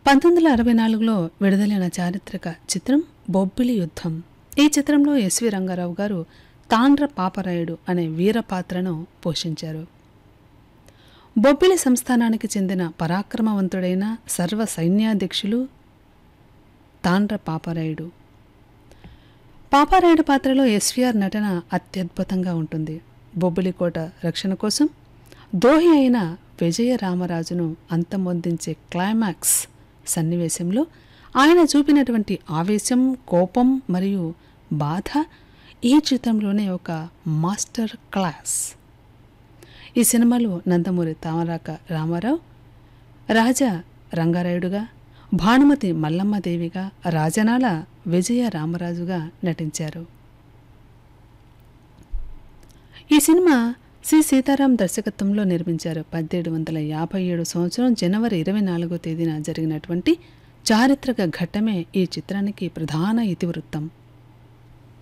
పంతొమ్మిది వందల అరవై నాలుగులో విడుదలైన చారిత్రక చిత్రం బొబ్బిలి యుద్ధం ఈ చిత్రంలో ఎస్వి రంగారావు గారు తాండ్ర పాపరాయుడు అనే వీర పాత్రను పోషించారు బొబ్బిలి సంస్థానానికి చెందిన పరాక్రమవంతుడైన సర్వ సైన్యాధ్యక్షులు తాండ్ర పాపరాయుడు పాపారాయుడు పాత్రలో ఎస్వీఆర్ నటన అత్యద్భుతంగా ఉంటుంది బొబ్బిలికోట రక్షణ కోసం ద్రోహి అయిన విజయ రామరాజును అంతమొందించే క్లైమాక్స్ సన్నివేశంలో ఆయన చూపినటువంటి ఆవేశం కోపం మరియు బాధ ఈ చిత్రంలోనే ఒక మాస్టర్ క్లాస్ ఈ సినిమాలో నందమూరి తామరాక రామారావు రాజా రంగారాయుడుగా భానుమతి మల్లమ్మదేవిగా రాజనాల విజయ రామరాజుగా నటించారు ఈ సినిమా సి సీతారాం దర్శకత్వంలో నిర్మించారు పద్దెనిమిది వందల యాభై ఏడు సంవత్సరం జనవరి ఇరవై నాలుగో తేదీన జరిగినటువంటి చారిత్రక ఘట్టమే ఈ చిత్రానికి ప్రధాన ఇతివృత్తం